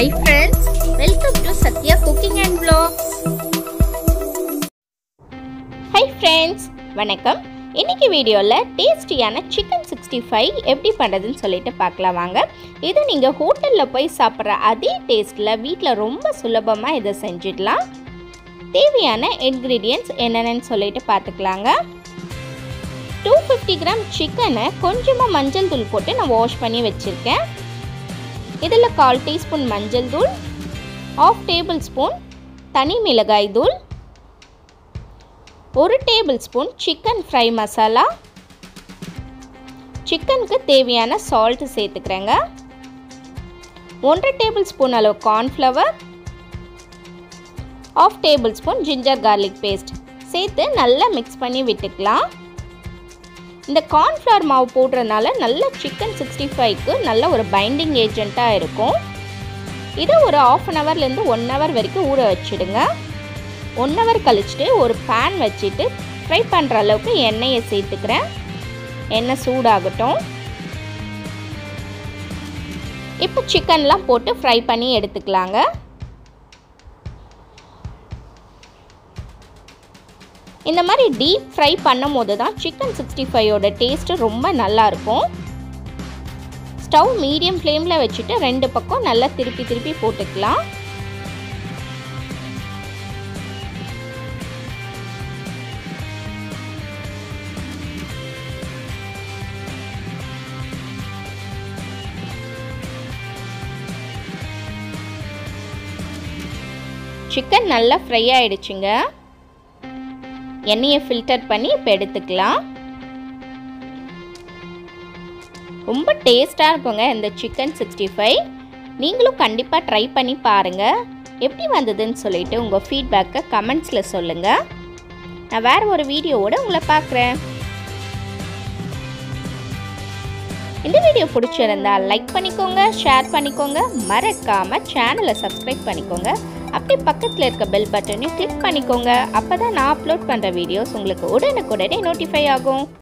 hi friends welcome to Sathya cooking and vlogs hi friends வணக்கம் இன்னைக்கு வீடியோவில் டேஸ்டியான சிக்கன் சிக்ஸ்டி ஃபைவ் எப்படி பண்ணுறதுன்னு சொல்லிட்டு பார்க்கலாம் வாங்க இது நீங்கள் ஹோட்டலில் போய் சாப்பிட்ற அதே டேஸ்ட்டில் வீட்டில் ரொம்ப சுலபமாக இதை செஞ்சிடலாம் தேவையான இன்க்ரீடியன்ட்ஸ் என்னென்னு சொல்லிட்டு பார்த்துக்கலாங்க டூ ஃபிஃப்டி கிராம் சிக்கனை கொஞ்சமாக மஞ்சள் தூள் போட்டு நான் வாஷ் பண்ணி வச்சுருக்கேன் இதில் கால் டீஸ்பூன் மஞ்சள் தூள் ஆஃப் டேபிள் ஸ்பூன் தனி மிளகாய் தூள் ஒரு tablespoon chicken fry masala சிக்கனுக்கு தேவையான சால்ட்டு சேர்த்துக்கிறேங்க ஒன்றரை டேபிள் ஸ்பூன் அளவு cornflour half tablespoon ginger garlic paste சேர்த்து நல்லா மிக்ஸ் பண்ணி விட்டுக்கலாம் இந்த கார்ன்ஃப்ளவர் மாவு போடுறதுனால நல்ல சிக்கன் சிக்ஸ்டி ஃபைவ்க்கு நல்ல ஒரு பைண்டிங் ஏஜெண்ட்டாக இருக்கும் இதை ஒரு ஆஃப் அன் ஹவர்லேருந்து ஒன் ஹவர் வரைக்கும் ஊற வச்சுடுங்க ஒன் ஹவர் கழிச்சுட்டு ஒரு பேன் வச்சுட்டு ஃப்ரை பண்ணுற அளவுக்கு எண்ணெயை சேர்த்துக்கிறேன் எண்ணெய் சூடாகட்டும் இப்போ சிக்கன்லாம் போட்டு ஃப்ரை பண்ணி எடுத்துக்கலாங்க இந்த மாதிரி டீப் ஃப்ரை பண்ணும் போது தான் சிக்கன் சிக்ஸ்டி ஃபைவோட டேஸ்ட்டு ரொம்ப நல்லாயிருக்கும் ஸ்டவ் மீடியம் ஃப்ளேமில் வச்சுட்டு ரெண்டு பக்கம் நல்லா திருப்பி திருப்பி போட்டுக்கலாம் சிக்கன் நல்லா ஃப்ரை ஆயிடுச்சுங்க எண்ணெயை ஃபில்டர் பண்ணி இப்போ எடுத்துக்கலாம் ரொம்ப டேஸ்ட்டாக இருக்குங்க இந்த சிக்கன் சிக்ஸ்டி ஃபைவ் நீங்களும் கண்டிப்பாக ட்ரை பண்ணி பாருங்கள் எப்படி வந்ததுன்னு சொல்லிட்டு உங்கள் ஃபீட்பேக்கை கமெண்ட்ஸில் சொல்லுங்கள் நான் வேறு ஒரு வீடியோவோட உங்களை பார்க்குறேன் இந்த வீடியோ பிடிச்சிருந்தா லைக் பண்ணிக்கோங்க ஷேர் பண்ணிக்கோங்க மறக்காமல் சேனலை சப்ஸ்கிரைப் பண்ணிக்கோங்க அப்படியே பக்கத்தில் இருக்க பெல் பட்டனையும் கிளிக் பண்ணிக்கோங்க அப்போ தான் நான் அப்லோட் பண்ணுற வீடியோஸ் உங்களுக்கு உடனுக்குடனே நோட்டிஃபை ஆகும்